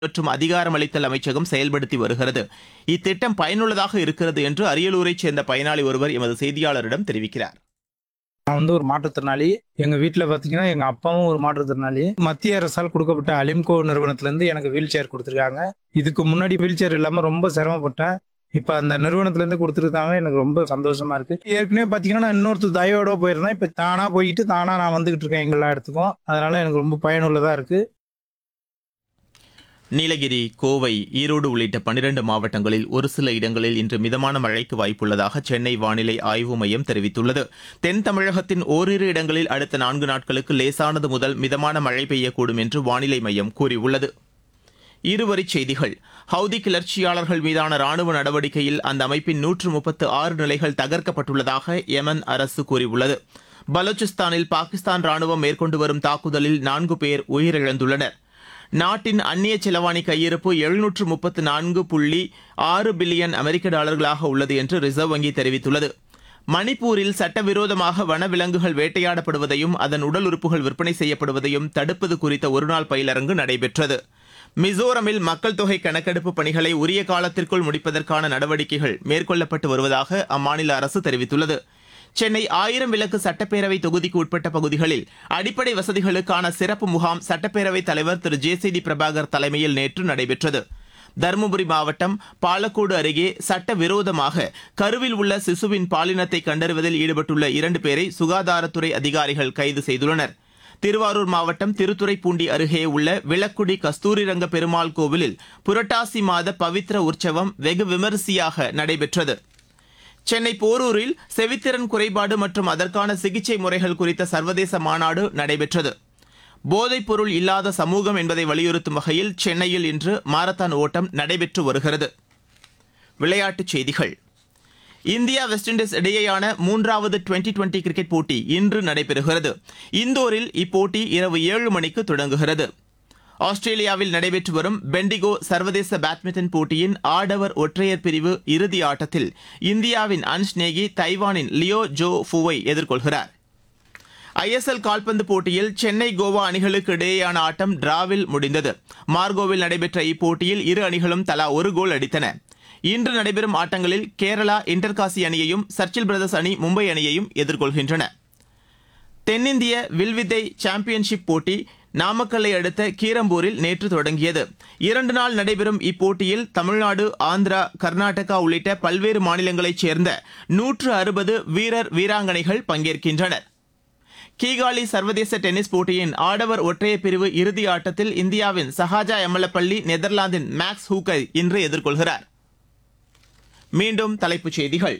மற்றும் அதிகாரமளித்தல் அமைச்சகம் செயல்படுத்தி வருகிறது இத்திட்டம் பயனுள்ளதாக இருக்கிறது என்று அரியலூரைச் சேர்ந்த பயனாளி ஒருவர் எமது செய்தியாளரிடம் தெரிவிக்கிறார் நான் வந்து ஒரு மாற்றுத்திறனாளி எங்க வீட்டில் பார்த்தீங்கன்னா எங்க அப்பாவும் ஒரு மாற்றுத்திறனாளி மத்திய அரசால் கொடுக்கப்பட்ட அலிம்கோ நிறுவனத்திலேருந்து எனக்கு வீல் சேர் கொடுத்துருக்காங்க இதுக்கு முன்னாடி வீல் சேர் இல்லாமல் ரொம்ப சிரமப்பட்டேன் இப்போ அந்த நிறுவனத்திலேருந்து கொடுத்துருக்காங்க எனக்கு ரொம்ப சந்தோஷமா இருக்கு ஏற்கனவே பார்த்தீங்கன்னா நான் இன்னொருத்தர் தயவோட போயிருந்தேன் இப்போ தானா போயிட்டு தானா நான் வந்துகிட்டு இருக்கேன் எல்லா இடத்துக்கும் அதனால எனக்கு ரொம்ப பயனுள்ளதா இருக்கு நீலகிரி கோவை ஈரோடு உள்ளிட்ட பனிரண்டு மாவட்டங்களில் ஒரு சில இடங்களில் இன்று மிதமான மழைக்கு வாய்ப்புள்ளதாக சென்னை வானிலை ஆய்வு மையம் தெரிவித்துள்ளது தென் தமிழகத்தின் ஓரிரு இடங்களில் அடுத்த நான்கு நாட்களுக்கு லேசானது முதல் மிதமான மழை பெய்யக்கூடும் என்று வானிலை மையம் கூறியுள்ளது இருவரிச் செய்திகள் ஹவுதி கிளர்ச்சியாளர்கள் மீதான ராணுவ நடவடிக்கையில் அந்த அமைப்பின் நூற்று முப்பத்து ஆறு நிலைகள் தகர்க்கப்பட்டுள்ளதாக யெமன் அரசு கூறியுள்ளது பலூச்சிஸ்தானில் பாகிஸ்தான் ராணுவம் மேற்கொண்டு வரும் தாக்குதலில் நான்கு பேர் உயிரிழந்துள்ளனர் நாட்டின் அந்நிய செலவாணி கையிருப்பு எழுநூற்று முப்பத்து நான்கு புள்ளி ஆறு பில்லியன் அமெரிக்க டாலர்களாக உள்ளது என்று ரிசர்வ் வங்கி தெரிவித்துள்ளது மணிப்பூரில் சட்டவிரோதமாக வனவிலங்குகள் வேட்டையாடப்படுவதையும் அதன் உடல் உறுப்புகள் விற்பனை செய்யப்படுவதையும் தடுப்பது குறித்த ஒருநாள் பயிலரங்கு நடைபெற்றது மிசோரமில் மக்கள் தொகை கணக்கெடுப்பு பணிகளை உரிய காலத்திற்குள் முடிப்பதற்கான நடவடிக்கைகள் மேற்கொள்ளப்பட்டு வருவதாக அம்மாநில அரசு தெரிவித்துள்ளது சென்னை ஆயிரம் விளக்கு சட்டப்பேரவை தொகுதிக்கு உட்பட்ட பகுதிகளில் அடிப்படை வசதிகளுக்கான சிறப்பு முகாம் சட்டப்பேரவைத் தலைவர் திரு ஜே சி டி பிரபாகர் தலைமையில் நேற்று நடைபெற்றது தருமபுரி மாவட்டம் பாலக்கோடு அருகே சட்டவிரோதமாக கருவில் உள்ள சிசுவின் பாலினத்தை கண்டறிவதில் ஈடுபட்டுள்ள இரண்டு பேரை சுகாதாரத்துறை அதிகாரிகள் கைது செய்துள்ளனர் திருவாரூர் மாவட்டம் திருத்துறைப்பூண்டி அருகே உள்ள விளக்குடி கஸ்தூரிரங்க பெருமாள் கோவிலில் புரட்டாசி மாத பவித்ர உற்சவம் வெகு விமரிசையாக நடைபெற்றது சென்னை போரூரில் செவித்திறன் குறைபாடு மற்றும் அதற்கான சிகிச்சை முறைகள் குறித்த சர்வதேச மாநாடு நடைபெற்றது போதைப் பொருள் இல்லாத சமூகம் என்பதை வலியுறுத்தும் வகையில் சென்னையில் இன்று மாரத்தான் ஓட்டம் நடைபெற்று வருகிறது விளையாட்டுச் செய்திகள் இந்தியா வெஸ்ட் இண்டீஸ் இடையேயான மூன்றாவது டுவெண்டி டுவெண்டி கிரிக்கெட் போட்டி இன்று நடைபெறுகிறது இந்தோரில் இப்போட்டி இரவு ஏழு மணிக்கு தொடங்குகிறது ஆஸ்திரேலியாவில் நடைபெற்று வரும் பெண்டிகோ சர்வதேச பேட்மிண்டன் போட்டியின் ஆடவர் ஒற்றையர் பிரிவு இறுதி ஆட்டத்தில் இந்தியாவின் அன்ஷ் நேகி தைவானின் லியோ ஜோ ஃபுவை எதிர்கொள்கிறார் ஐஎஸ்எல் கால்பந்து போட்டியில் சென்னை கோவா அணிகளுக்கு இடையேயான ஆட்டம் டிராவில் முடிந்தது மார்கோவில் நடைபெற்ற இப்போட்டியில் இரு அணிகளும் தலா ஒரு கோல் அடித்தன இன்று நடைபெறும் ஆட்டங்களில் கேரளா இன்டர்காசி அணியையும் சர்ச்சில் பிரதர்ஸ் அணி மும்பை அணியையும் எதிர்கொள்கின்றன தென்னிந்திய வில்வித்தை சாம்பியன்ஷிப் போட்டி நாமக்கல்லை அடுத்த கீரம்பூரில் நேற்று தொடங்கியது இரண்டு நாள் நடைபெறும் இப்போட்டியில் தமிழ்நாடு ஆந்திரா கர்நாடகா உள்ளிட்ட பல்வேறு மாநிலங்களைச் சேர்ந்த நூற்று அறுபது வீரர் வீராங்கனைகள் பங்கேற்கின்றனர் கீகாலி சர்வதேச டென்னிஸ் போட்டியின் ஆடவர் ஒற்றையர் பிரிவு இறுதி ஆட்டத்தில் இந்தியாவின் சஹாஜா எம்மலப்பள்ளி நெதர்லாந்தின் மேக்ஸ் ஹூக்கை இன்று எதிர்கொள்கிறார் மீண்டும் தலைப்புச் செய்திகள்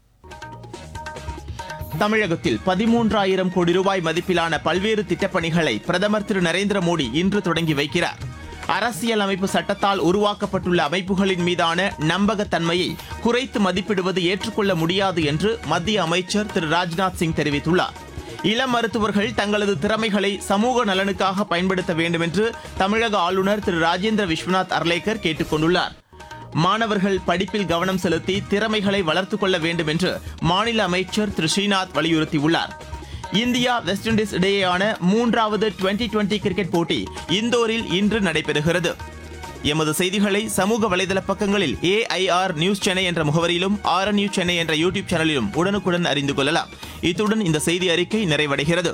தமிழகத்தில் பதிமூன்றாயிரம் கோடி ரூபாய் மதிப்பிலான பல்வேறு திட்டப்பணிகளை பிரதமர் திரு நரேந்திர மோடி இன்று தொடங்கி வைக்கிறார் அரசியல் அமைப்பு சட்டத்தால் உருவாக்கப்பட்டுள்ள அமைப்புகளின் மீதான நம்பகத்தன்மையை குறைத்து மதிப்பிடுவது ஏற்றுக்கொள்ள முடியாது என்று மத்திய அமைச்சர் திரு ராஜ்நாத் சிங் தெரிவித்துள்ளார் இளம் மருத்துவர்கள் தங்களது திறமைகளை சமூக நலனுக்காக பயன்படுத்த வேண்டும் என்று தமிழக ஆளுநர் திரு ராஜேந்திர விஸ்வநாத் அர்லேக்கர் கேட்டுக் கொண்டுள்ளார் மாணவர்கள் படிப்பில் கவனம் செலுத்தி திறமைகளை வளர்த்துக் கொள்ள வேண்டும் என்று மாநில அமைச்சர் திரு ஸ்ரீநாத் வலியுறுத்தியுள்ளார் இந்தியா வெஸ்ட் இண்டீஸ் இடையேயான மூன்றாவது டுவெண்டி டுவெண்டி கிரிக்கெட் போட்டி இந்தோரில் இன்று நடைபெறுகிறது எமது செய்திகளை சமூக வலைதள பக்கங்களில் ஏஐஆர் நியூஸ் சென்னை என்ற முகவரியிலும் ஆர் நியூஸ் சென்னை என்ற யூடியூப் சேனலிலும் உடனுக்குடன் அறிந்து கொள்ளலாம் இத்துடன் இந்த செய்தி அறிக்கை நிறைவடைகிறது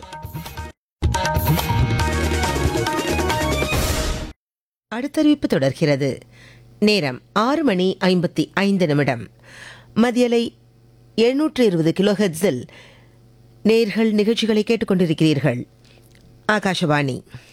அடுத்தறிவிப்பு தொடர்கிறது நேரம் ஆறு மணி ஐம்பத்தி ஐந்து நிமிடம் மதியலை எழுநூற்று இருபது கிலோஹெட்ஸில் நேர்கள் நிகழ்ச்சிகளை கேட்டுக்கொண்டிருக்கிறீர்கள் ஆகாஷவாணி